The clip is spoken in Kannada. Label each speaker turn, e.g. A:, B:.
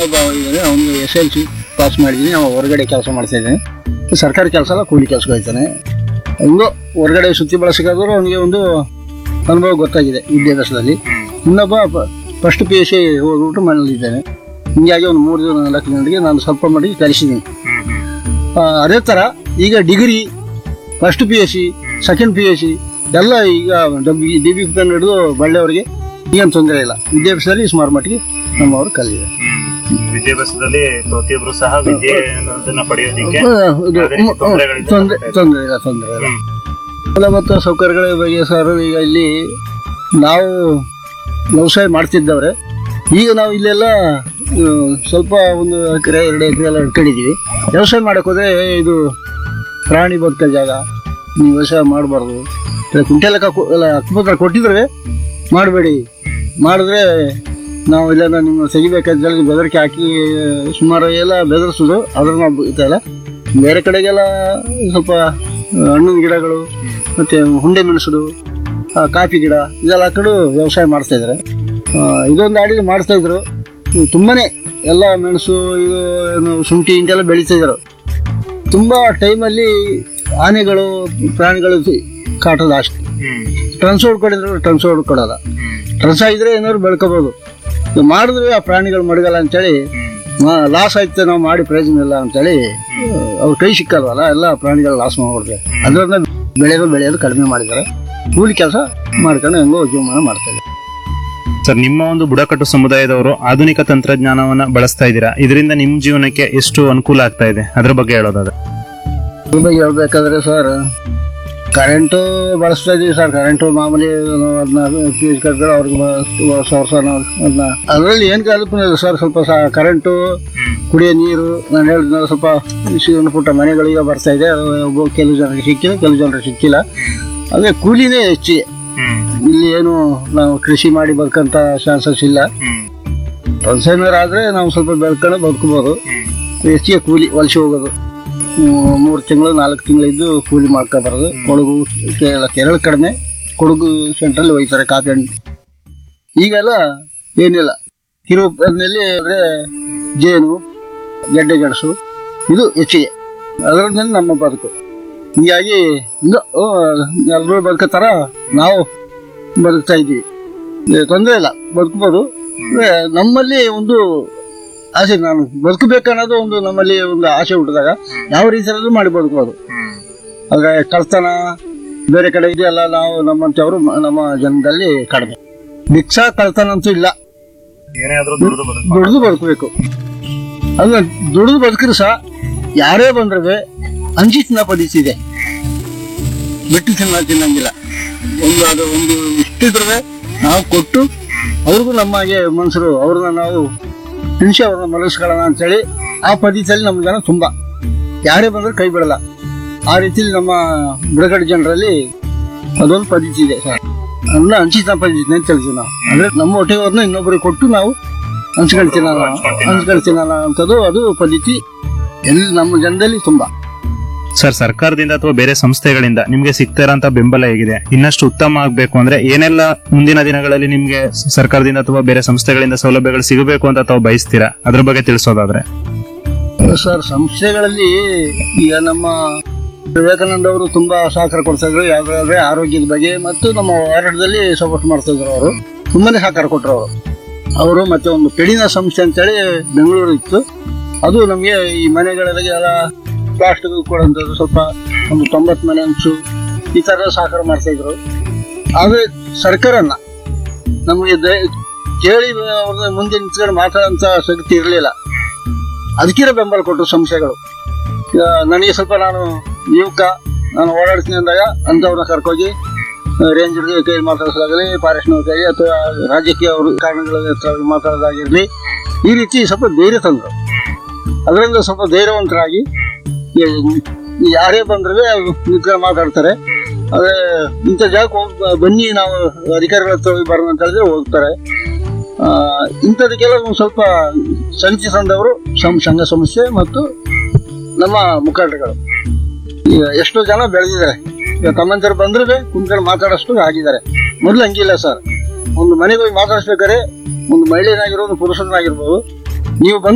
A: ಒಬ್ಬ ಇದ್ದಾನೆ ಅವನಿಗೆ ಎಸ್ ಎಲ್ ಸಿ ಪಾಸ್ ಮಾಡಿದ್ದೀನಿ ಅವ ಹೊರಗಡೆ ಕೆಲಸ ಮಾಡ್ತಾ ಇದ್ದಾನೆ ಸರ್ಕಾರಿ ಕೆಲಸ ಅಲ್ಲ ಕೂಲಿ ಕೆಲಸಕ್ಕೆ ಹೋಗ್ತಾನೆ ಹೆಂಗೋ ಹೊರಗಡೆ ಸುತ್ತಿ ಬಳಸಕ್ಕಾದ್ರೂ ಅವನಿಗೆ ಒಂದು ಅನುಭವ ಗೊತ್ತಾಗಿದೆ ವಿದ್ಯಾಭ್ಯಾಸದಲ್ಲಿ ಇನ್ನೊಬ್ಬ ಫಸ್ಟ್ ಪಿ ಎಸ್ ಸಿ ಹೋಗ್ಬಿಟ್ಟು ಮನೇಲಿದ್ದಾನೆ ಹಿಂಗಾಗಿ ಒಂದು ಮೂರು ಜನ ನಾಲ್ಕು ಜನರಿಗೆ ನಾನು ಸ್ವಲ್ಪ ಮಟ್ಟಿಗೆ ಕಲಿಸಿದ್ದೀನಿ ಆ, ಅದೇ ಥರ ಈಗ degree first P S C second P S C ಎಲ್ಲ ಈಗ ಡಿ ಬಿ ಪೆನ್ ಹಿಡಿದು ಬಳ್ಳೆಯವರಿಗೆ ಏನು ತೊಂದರೆ ಇಲ್ಲ ವಿದ್ಯಾಭ್ಯಾಸದಲ್ಲಿ ಸುಮಾರು ಮಟ್ಟಿಗೆ ನಮ್ಮವರು ಕಲಿಇದೆ
B: ವಿದ್ಯಾಭ್ಯಾಸದಲ್ಲಿ ಪ್ರತಿಯೊಬ್ರು ಸಹ ವಿದ್ಯೆ ಅನ್ನೋದನ್ನ ಪಡೆಯೋದಿಕ್ಕೆ
A: ಇದು
B: ಅದೇ ತೊಂದರೆಗಳಿಂದ
A: ತೊಂದರೆ ತೊಂದರೆ ಇಲ್ಲ ತೊಂದರೆ ಇಲ್ಲ
B: ಹ್ಮ್.
A: ಮೂಲ ಮತ್ತು ಸೌಕರ್ಯಗಳ ಬಗ್ಗೆ ಸರ್ ಈಗ ಇಲ್ಲಿ ನಾವು ವ್ಯವಸಾಯ ಮಾಡ್ತಿದ್ದವ್ರೆ ಈಗ ನಾವು ಇಲ್ಲೆಲ್ಲ ಆ, ಸ್ವಲ್ಪ ಒಂದು ಎಕರೆ ಎರಡು ಎಕರೆ ಎಲ್ಲ ಇಟ್ಕೊಂಡಿದ್ದೀವಿ ವ್ಯವಸಾಯ ಮಾಡಕ್ಕೆ ಹೋದ್ರೆ ಇದು ಪ್ರಾಣಿ ಬದುಕೋ ಜಾಗ ನೀವು ವ್ಯವಸಾಯ ಮಾಡಬಾರ್ದು ಕುಂಟೆ ಲೆಕ್ಕ ಕೊ- ಎಲ್ಲ ಹಕ್ಕುಪತ್ರ ಕೊಟ್ಟಿದ್ರೆ ಮಾಡಬೇಡಿ ಮಾಡಿದ್ರೆ ನಾವು ಇಲ್ಲ ನಿಮ್ಮ ತೆಗಿಬೇಕಂತ ಹೇಳಿ ಬೆದರಿಕೆ ಹಾಕಿ ಸುಮಾರು ಎಲ್ಲ ಬೆದರಿಸೋದು ಅದ್ರ ನಾವು ಇಲ್ಲ ಬೇರೆ ಕಡೆಗೆಲ್ಲ ಸ್ವಲ್ಪ ಹಣ್ಣಿನ ಗಿಡಗಳು ಮತ್ತೆ ಹುಂಡೆ ಮೆಣಸೋದು ಆ, ಕಾಫಿ ಗಿಡ ಇದೆಲ್ಲ ಹಾಕೊಂಡು ವ್ಯವಸಾಯ ಮಾಡ್ತಾ ಇದ್ದಾರೆ ಆ, ಇದೊಂದು ಅಡಿಗೆ ಮಾಡ್ತಾ ಇದ್ರು ಇವು ತುಂಬಾನೇ ಎಲ್ಲ ಮೆಣಸು ಇದು ಏನು ಶುಂಠಿ ಇಂಟೆಲ್ಲ ಬೆಳೀತಾ ಇದ್ರು ತುಂಬಾ ಟೈಮಲ್ಲಿ ಆನೆಗಳು ಪ್ರಾಣಿಗಳು ಕಾಟದ ಅಷ್ಟೇ
B: ಹ್ಮ್
A: ಟ್ರಾನ್ಸ್ಪೋರ್ಟ್ ಕೊಡಿದ್ರು ಟ್ರಾನ್ಸ್ಪೋರ್ಟ್ ಕೊಡೋಲ್ಲ
B: ಹ್ಮ್
A: ಟ್ರನ್ಸ್ ಆಗಿದ್ರೆ ಏನಾದ್ರು ಬೆಳ್ಕೋಬಹುದು ಇದು ಮಾಡಿದ್ರೆ ಆ ಪ್ರಾಣಿಗಳು ಮಡಗಲ್ಲ ಅಂತೇಳಿ
B: ಹ್ಮ್
A: ಲಾಸ್ ಆಯ್ತು ನಾವು ಮಾಡಿ ಪ್ರಯೋಜನ ಇಲ್ಲ ಅಂತೇಳಿ ಅವ್ರ ಕೈ ಸಿಕ್ಕಲ್ವಲ್ಲ ಎಲ್ಲ ಪ್ರಾಣಿಗಳು ಲಾಸ್ ಮಾಡ್ಬಿಡ್ತಾರೆ ಅದರಿಂದ ಬೆಳೆಯೋದು ಬೆಳೆಯೋದು ಕಡಿಮೆ ಮಾಡಿದ್ದಾರೆ ಕೂಲಿ ಕೆಲಸ ಮಾಡ್ಕೊಂಡು ಹೆಂಗೋ ಜೀವಮಾನ ಮಾಡ್ತಾ ಇದ್ದಾರೆ
B: ಸರ್ ನಿಮ್ಮ ಒಂದು ಬುಡಕಟ್ಟು ಸಮುದಾಯದವರು ಆಧುನಿಕ ತಂತ್ರಜ್ಞಾನವನ್ನ ಬಳಸ್ತಾ ಇದ್ದೀರಾ ಇದರಿಂದ ನಿಮ್ ಜೀವನಕ್ಕೆ ಎಷ್ಟು ಅನುಕೂಲ ಆಗ್ತಾ ಇದೆ ಅದ್ರ ಬಗ್ಗೆ ಹೇಳೋದಾದ್ರೆ
A: ಇದ್ರ ಬಗ್ಗೆ ಹೇಳ್ಬೇಕಾದ್ರೆ ಸರ್ ಕರೆಂಟು ಬಳಸ್ತಾ ಇದೀವಿ ಸರ್ ಕರೆಂಟು ಮಾಮೂಲಿ ಅದನ್ನ ಫ್ಯೂಸ್ ಕಟ್ಗಳು ಅವ್ರಿಗೆ ವರ್ಷ ವರ್ಷ ನಾವು ಅದನ್ನ ಅದರಲ್ಲಿ ಏನು ಕಲ್ಪನೆ ಇಲ್ಲ ಸರ್ ಸ್ವಲ್ಪ ಸ ಕರೆಂಟು ಕುಡಿಯೋ ನೀರು ನಾನು ಹೇಳಿದ್ನಲ್ಲ ಸ್ವಲ್ಪ ಸಣ್ಣ ಪುಟ್ಟ ಮನೆಗಳಿಗೆ ಬರ್ತಾ ಇದೆ ಅದು ಒಬ್ಬ ಕೆಲವು ಜನರಿಗೆ ಸಿಕ್ಕಿಲ್ಲ ಕೆಲವು ಜನರಿಗೆ ಸಿಕ್ಕಿಲ್ಲ ಅದೇ ಕೂಲಿನೇ ಹೆಚ್ಚಿಗೆ ಇಲ್ಲಿ ಏನು ನಾವು ಕೃಷಿ ಮಾಡಿ ಬದುಕಂತ ಚಾನ್ಸಸ್ ಇಲ್ಲ ಏನಾರು ಆದ್ರೆ ನಾವು ಸ್ವಲ್ಪ ಬೆಳ್ಕೊಂಡು ಬದುಕಬಹುದು ಹೆಚ್ಚಿಗೆ ಕೂಲಿ ವಲಸೆ ಹೋಗೋದು ಮೂ- ಮೂರು ತಿಂಗಳು ನಾಲ್ಕು ತಿಂಗಳು ಇದ್ದು ಕೂಲಿ ಮಾಡ್ಕೊ ಬರೋದು ಕೊಡಗು ಕೇರಳ ಕೇರಳ ಕಡಿಮೆ ಕೊಡಗು ಸೆಂಟ್ರಲ್ಲಿ ಹೋಯ್ತಾರೆ ಕಾಫಿ ಹಣ್ಣು ಈಗೆಲ್ಲ ಏನಿಲ್ಲ ತಿರುಪತಿನಲ್ಲಿ ಅಂದ್ರೆ ಜೇನು ಗೆಡ್ಡೆ ಗೆಣಸು ಇದು ಹೆಚ್ಚಿಗೆ ಅದರಿಂದ ನಮ್ಮ ಬದುಕು ಹೀಗಾಗಿ ಎಲ್ಲರೂ ಬದುಕತ್ತಾರ ನಾವು ಬದುಕ್ತಾ ಇದ್ದೀವಿ ತೊಂದರೆ ಇಲ್ಲ ಬದುಕಬಹುದು ಅಂದ್ರೆ ನಮ್ಮಲ್ಲಿ ಒಂದು ಆಸೆ ನಾನು ಬದುಕಬೇಕನ್ನೋದು ಒಂದು ನಮ್ಮಲ್ಲಿ ಒಂದು ಆಸೆ ಹುಟ್ಟಿದಾಗ ಯಾವ ರೀತಿಯಾದ್ರೂ ಮಾಡಿ ಬದುಕಬಹುದು ಆದ್ರೆ ಕಳ್ತನ ಬೇರೆ ಕಡೆ ಇದೆಯಲ್ಲ ನಾವು ನಮ್ಮಂತವರು ನಮ್ಮ ಜನದಲ್ಲಿ ಕಡಿಮೆ ಭಿಕ್ಷಾ ಕಳ್ತನ ಅಂತೂ ಇಲ್ಲ
B: ಏನೇ ಆದ್ರೂ ದುಡ್ದು ಬದುಕು
A: ದುಡಿದು ಬದುಕಬೇಕು ಅಂದ್ರೆ ದುಡಿದು ಬದುಕಿದ್ರು ಸಹ ಯಾರೇ ಬಂದ್ರೆ ಅಂಚಿ ತಿನ್ನ ಪದ್ಧತಿ ಇದೆ ಬಿಟ್ಟು ತಿನ್ನ ತಿನ್ನಂಗಿಲ್ಲ ಒಂದು ಅದು ಒಂದು ಇಷ್ಟಿದ್ರೆ ನಾವು ಕೊಟ್ಟು ಅವ್ರಿಗೂ ನಮಗೆ ಮನುಷ್ಯರು ಅವ್ರನ್ನ ನಾವು ಹಿಂಸೆ ಅವ್ರನ್ನ ಮಲಗಿಸ್ಕೊಳ್ಳೋಣ ಅಂತೇಳಿ ಆ ಪದ್ಧತಿಯಲ್ಲಿ ನಮ್ಮ ಜನ ತುಂಬಾ ಯಾರೇ ಬಂದ್ರೆ ಕೈ ಬಿಡಲ್ಲ ಆ ರೀತಿಲಿ ನಮ್ಮ ಬುಡಗಡೆ ಜನರಲ್ಲಿ ಅದೊಂದು ಪದ್ಧತಿ ಇದೆ ಸರ್ ಅನ್ನ ಹಂಚಿತ ಪದ್ಧತಿ ಅಂತ ಹೇಳ್ತೀವಿ ನಾವು ಅಂದ್ರೆ ನಮ್ಮ ಹೊಟ್ಟೆಗೆ ಅವ್ರನ್ನ ಇನ್ನೊಬ್ಬರಿಗೆ ಕೊಟ್ಟು ನಾವು ಹಂಚ್ಕೊಳ್ತೀನ ಹಂಚ್ಕೊಳ್ತೀನ ಅಂತದ್ದು ಅದು ಪದ್ಧತಿ ಎಲ್ಲಿ ನಮ್ಮ ಜನದಲ್ಲಿ ತುಂಬಾ
B: ಸರ್ ಸರ್ಕಾರದಿಂದ ಅಥವಾ ಬೇರೆ ಸಂಸ್ಥೆಗಳಿಂದ ನಿಮ್ಗೆ ಸಿಗ್ತಾ ಇರೋಂತ ಬೆಂಬಲ ಹೇಗಿದೆ ಇನ್ನಷ್ಟು ಉತ್ತಮ ಆಗ್ಬೇಕು ಅಂದ್ರೆ ಏನೆಲ್ಲ ಮುಂದಿನ ದಿನಗಳಲ್ಲಿ ನಿಮ್ಗೆ ಸರ್ಕಾರದಿಂದ ಅಥವಾ ಬೇರೆ ಸಂಸ್ಥೆಗಳಿಂದ ಸೌಲಭ್ಯಗಳು ಸಿಗಬೇಕು ಅಂತ ತಾವು ಬಯಸ್ತೀರಾ ಅದ್ರ ಬಗ್ಗೆ ತಿಳಿಸೋದಾದ್ರೆ
A: ಸರ್ ಸಂಸ್ಥೆಗಳಲ್ಲಿ ಈಗ ನಮ್ಮ ವಿವೇಕಾನಂದ ಅವರು ತುಂಬಾ ಸಹಕಾರ ಕೊಡ್ತಾ ಇದ್ರು ಯಾವ್ದಾದ್ರೆ ಆರೋಗ್ಯದ ಬಗ್ಗೆ ಮತ್ತು ನಮ್ಮ ಹೋರಾಟದಲ್ಲಿ ಸಪೋರ್ಟ್ ಮಾಡ್ತಾ ಇದ್ರು ಅವರು ತುಂಬಾನೇ ಸಹಕಾರ ಕೊಟ್ಟರು ಅವರು ಅವರು ಮತ್ತೆ ಒಂದು ಪೆಡಿನ ಸಂಸ್ಥೆ ಅಂತೇಳಿ ಬೆಂಗಳೂರು ಇತ್ತು ಅದು ನಮಗೆ ಈ ಮನೆಗಳಿಗೆಲ್ಲ ಪ್ಲಾಸ್ಟಿಕ್ ಕೊಡುವಂಥದ್ದು ಸ್ವಲ್ಪ ಒಂದು ತೊಂಬತ್ತು ಮನೆ ಹಂಚು ಈ ತರ ಸಹಕಾರ ಮಾಡ್ತಾ ಇದ್ರು ಆದ್ರೆ ಸರ್ಕಾರನ ನಮಗೆ ದ- ಕೇಳಿ ಅವ್ರನ್ನ ಮುಂದೆ ನಿಂತ್ಕೊಂಡು ಮಾತಾಡೋಂಥ ಶಕ್ತಿ ಇರಲಿಲ್ಲ ಅದಕ್ಕಿರೋ ಬೆಂಬಲ ಕೊಟ್ಟರು ಸಂಸ್ಥೆಗಳು ಈಗ ನನಗೆ ಸ್ವಲ್ಪ ನಾನು ಯುವಕ ನಾನು ಓಡಾಡ್ತೀನಿ ಅಂದಾಗ ಅಂಥವ್ರನ್ನ ಕರ್ಕೋಗಿ ರೇಂಜರ್ಗೆ ಕೈ ಮಾತಾಡಿಸೋದಾಗಲಿ ಫಾರೆಸ್ಟ್ನವ್ರ ಕೈ ಅಥವಾ ರಾಜಕೀಯ ಅವರು ಕಾರಣಗಳ ಹತ್ರ ಮಾತಾಡೋದಾಗಿರಲಿ ಈ ರೀತಿ ಸ್ವಲ್ಪ ಧೈರ್ಯ ತಂದರು ಅದರಿಂದ ಸ್ವಲ್ಪ ಧೈರ್ಯವಂತರಾಗಿ ಈ- ಈ ಯಾರೇ ಬಂದ್ರೆ ನಿಂತ್ಕೊಂಡು ಮಾತಾಡ್ತಾರೆ ಅದೇ ಇಂಥ ಜಾಗಕ್ಕೆ ಹೋಗ್ ಬನ್ನಿ ನಾವು ಅಧಿಕಾರಿಗಳ ಹತ್ರ ಹೋಗಿ ಬರೋಣ ಅಂತ ಹೇಳಿದ್ರೆ ಹೋಗ್ತಾರೆ ಆ, ಇಂಥದಕ್ಕೆಲ್ಲ ಒಂದು ಸ್ವಲ್ಪ ಸಂಚಿ ತಂದವರು ಸಂ- ಸಂಘ ಸಂಸ್ಥೆ ಮತ್ತು ನಮ್ಮ ಮುಖಂಡರುಗಳು ಈಗ ಎಷ್ಟೋ ಜನ ಬೆಳೆದಿದ್ದಾರೆ ಈಗ ತಮ್ಮಂತರು ಬಂದ್ರೆ ಕುಂತ್ಕೊಂಡು ಮಾತಾಡೋಷ್ಟು ಆಗಿದ್ದಾರೆ ಮೊದಲು ಹಂಗಿಲ್ಲ ಸರ್ ಒಂದು ಮನೆಗೆ ಹೋಗಿ ಮಾತಾಡಿಸ್ಬೇಕಾದ್ರೆ ಒಂದು ಮಹಿಳೆನಾಗಿರ್ಬೋದು ಪುರುಷನಾಗಿರ್ಬೋದು ನೀವು ಬಂದು